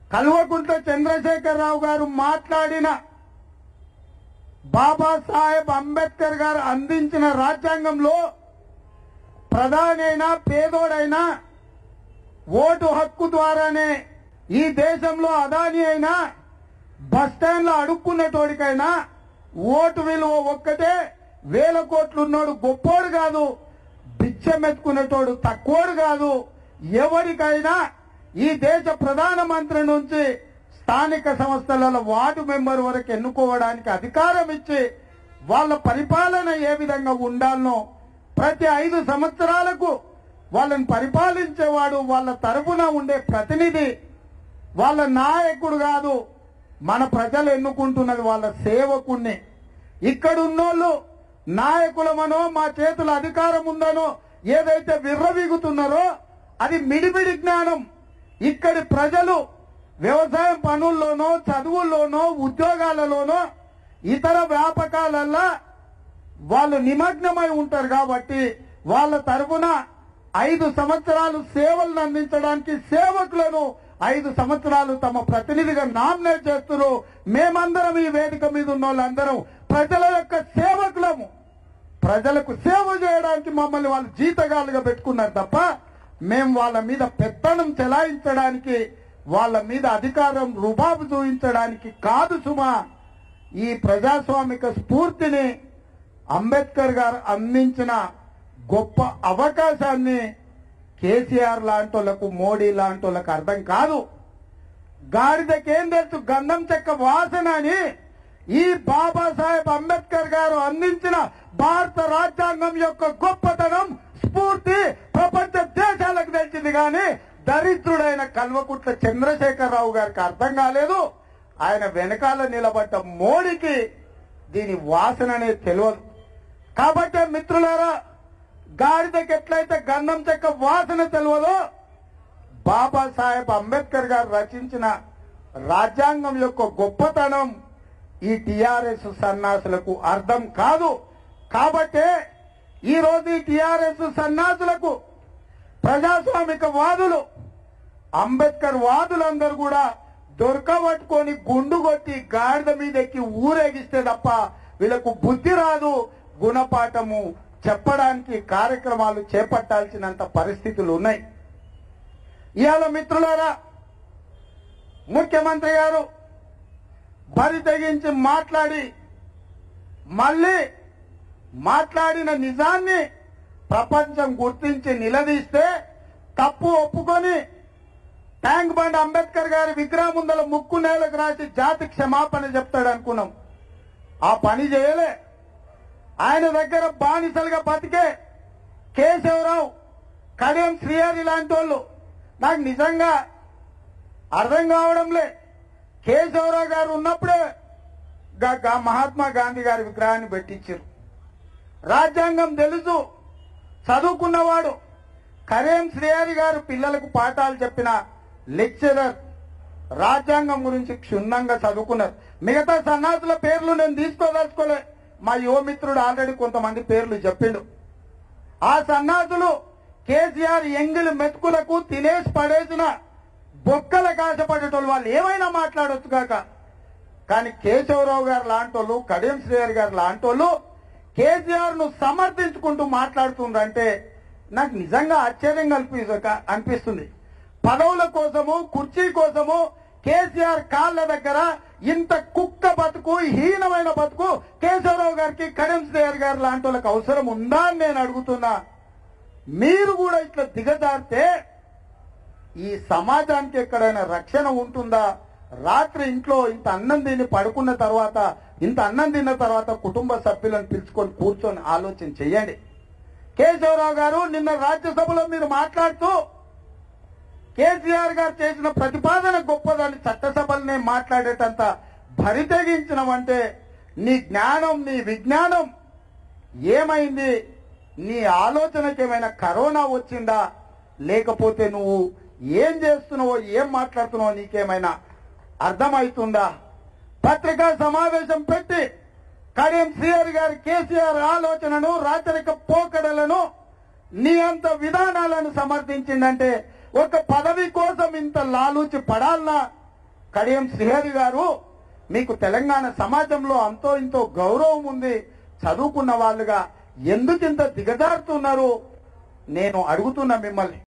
కల్వకుంట్ల చంద్రశేఖరరావు గారు మాట్లాడిన బాబాసాహెబ్ అంబేద్కర్ గారు అందించిన రాజ్యాంగంలో ప్రధాని అయినా పేదోడైనా ఓటు హక్కు ద్వారానే ఈ దేశంలో అదాని అయినా బస్టాండ్లో అడుక్కునేటోడికైనా ఓటు విలువ ఒక్కటే వేల కోట్లు ఉన్నోడు గొప్పోడు కాదు బిచ్చం ఎత్తుకునేటోడు తక్కువడు కాదు ఎవరికైనా ఈ దేశ ప్రధానమంత్రి నుంచి స్థానిక సంస్థలలో వార్డు మెంబర్ వరకు ఎన్నుకోవడానికి అధికారం ఇచ్చి వాళ్ళ పరిపాలన ఏ విధంగా ఉండాలనో ప్రతి ఐదు సంవత్సరాలకు వాళ్ళని పరిపాలించేవాడు వాళ్ళ తరపున ఉండే ప్రతినిధి వాళ్ళ నాయకుడు కాదు మన ప్రజలు ఎన్నుకుంటున్నది వాళ్ళ సేవకుణ్ణి ఇక్కడున్నోళ్ళు నాయకులమనో మా చేతుల అధికారం ఉందనో ఏదైతే విర్రవీగుతున్నారో అది మిడిమిడి జ్ఞానం ఇక్కడి ప్రజలు వ్యవసాయం పనుల్లోనో చదువుల్లోనో ఉద్యోగాలలోనో ఇతర వ్యాపకాలల్లో వాళ్ళు నిమగ్నమై ఉంటారు కాబట్టి వాళ్ళ తరపున ఐదు సంవత్సరాలు సేవలను అందించడానికి సేవకులను ఐదు సంవత్సరాలు తమ ప్రతినిధిగా నామినేట్ చేస్తున్నారు మేమందరం ఈ వేదిక మీద ఉన్న వాళ్ళందరం ప్రజల యొక్క సేవకులము ప్రజలకు సేవ చేయడానికి మమ్మల్ని వాళ్ళు జీతగాళ్ళుగా పెట్టుకున్నారు తప్ప మేము వాళ్ళ మీద పెత్తనం చెలాయించడానికి వాళ్ళ మీద అధికారం రుబాబు చూపించడానికి కాదు సుమా ఈ ప్రజాస్వామిక స్ఫూర్తిని అంబేద్కర్ గారు అందించిన గొప్ప అవకాశాన్ని కేసీఆర్ లాంటోళ్లకు మోడీ లాంటోళ్లకు అర్థం కాదు గాడిదకేం తెలుసు గంధం చెక్క వాసన అని ఈ బాబాసాహెబ్ అంబేద్కర్ గారు అందించిన భారత రాజ్యాంగం యొక్క గొప్పతనం స్ఫూర్తి ప్రపంచ దేశాలకు తెలిసింది కానీ దరిద్రుడైన కల్వకుట్ల చంద్రశేఖరరావు గారికి అర్థం కాలేదు ఆయన వెనకాల నిలబడ్డ మోడీకి దీని వాసన అనేది తెలియదు కాబట్టి మిత్రులారా గాడిదకి ఎట్లయితే గంధం చెక్క వాసన తెలియదో బాబాసాహెబ్ అంబేద్కర్ గారు రచించిన రాజ్యాంగం యొక్క గొప్పతనం ఈ టిఆర్ఎస్ సన్నాసులకు అర్థం కాదు కాబట్టే ఈ రోజు ఈ టిఆర్ఎస్ సన్నాసులకు ప్రజాస్వామిక వాదులు అంబేద్కర్ వాదులందరూ కూడా దొరకబట్టుకొని గుండు కొట్టి గాడిద మీద ఎక్కి ఊరేగిస్తే తప్ప వీళ్ళకు బుద్ధి రాదు గుణపాఠము చెప్పడానికి కార్యక్రమాలు చేపట్టాల్సినంత పరిస్థితులు ఉన్నాయి ఇవాళ మిత్రులారా ముఖ్యమంత్రి గారు బరి తెగించి మాట్లాడి మళ్ళీ మాట్లాడిన నిజాన్ని ప్రపంచం గుర్తించి నిలదీస్తే తప్పు ఒప్పుకొని ట్యాంక్ బండ్ అంబేద్కర్ గారి విగ్రహం ముందల ముక్కు నేలకు రాసి జాతి క్షమాపణ చెప్తాడు అనుకున్నాం ఆ పని చేయలే ఆయన దగ్గర బానిసలుగా బతికే కేశవరావు కడియం శ్రీహరి లాంటి వాళ్ళు నాకు నిజంగా అర్థం కావడంలే కేశవరావు గారు ఉన్నప్పుడే గా- గా మహాత్మా గాంధీ గారి విగ్రహాన్ని పెట్టించారు రాజ్యాంగం తెలుసు చదువుకున్నవాడు కరేం శ్రీహరి గారు పిల్లలకు పాఠాలు చెప్పిన లెక్చరర్ రాజ్యాంగం గురించి క్షుణ్ణంగా చదువుకున్నారు మిగతా సన్నాసుల పేర్లు నేను తీసుకోదలుచుకోలే మా యువమిత్రుడు ఆల్రెడీ కొంతమంది పేర్లు చెప్పిండు ఆ సన్నాసులు కేసీఆర్ ఎంగిలి మెతుకులకు తినేసి పడేసిన బొక్కల కాశపడేటోళ్ళు వాళ్ళు ఏమైనా మాట్లాడొచ్చు కాక కానీ కేశవరావు గారు లాంటోళ్ళు కడియం శ్రీహరి గారు లాంటోళ్ళు కేసీఆర్ ను సమర్థించుకుంటూ మాట్లాడుతుండ్రంటే నాకు నిజంగా ఆశ్చర్యం కల్పి అనిపిస్తుంది పదవుల కోసము కుర్చీ కోసము కేసీఆర్ కాళ్ళ దగ్గర ఇంత కుక్క బతుకు హీనమైన బతుకు కేశవరావు గారికి కడియం శ్రీహరి గారు లాంటి వాళ్ళకి అవసరం ఉందా అని నేను అడుగుతున్నా మీరు కూడా ఇట్లా దిగజారితే ఈ సమాజానికి ఎక్కడైనా రక్షణ ఉంటుందా రాత్రి ఇంట్లో ఇంత అన్నం తిని పడుకున్న తర్వాత ఇంత అన్నం తిన్న తర్వాత కుటుంబ సభ్యులను పిలుచుకొని కూర్చొని ఆలోచన చెయ్యండి కేశవరావు గారు నిన్న రాజ్యసభలో మీరు మాట్లాడుతూ కేసీఆర్ గారు చేసిన ప్రతిపాదన గొప్పదని చట్టసభలనే మాట్లాడేటంత భరితెగించినవంటే నీ జ్ఞానం నీ విజ్ఞానం ఏమైంది నీ ఆలోచనకి ఏమైనా కరోనా వచ్చిందా లేకపోతే నువ్వు ఏం చేస్తున్నావో ఏం మాట్లాడుతున్నావో నీకేమైనా అర్థమవుతుందా పత్రికా సమావేశం పెట్టి కడియం శ్రీహరి గారి కేసీఆర్ ఆలోచనను రాచరిక పోకడలను నీ అంత విధానాలను సమర్థించిందంటే ఒక పదవి కోసం ఇంత లాలూచి పడాలనా కడియం శ్రీహరి గారు మీకు తెలంగాణ సమాజంలో అంతో ఇంతో గౌరవం ఉంది చదువుకున్న వాళ్ళుగా ఎందుకింత దిగజారుతున్నారు నేను అడుగుతున్నా మిమ్మల్ని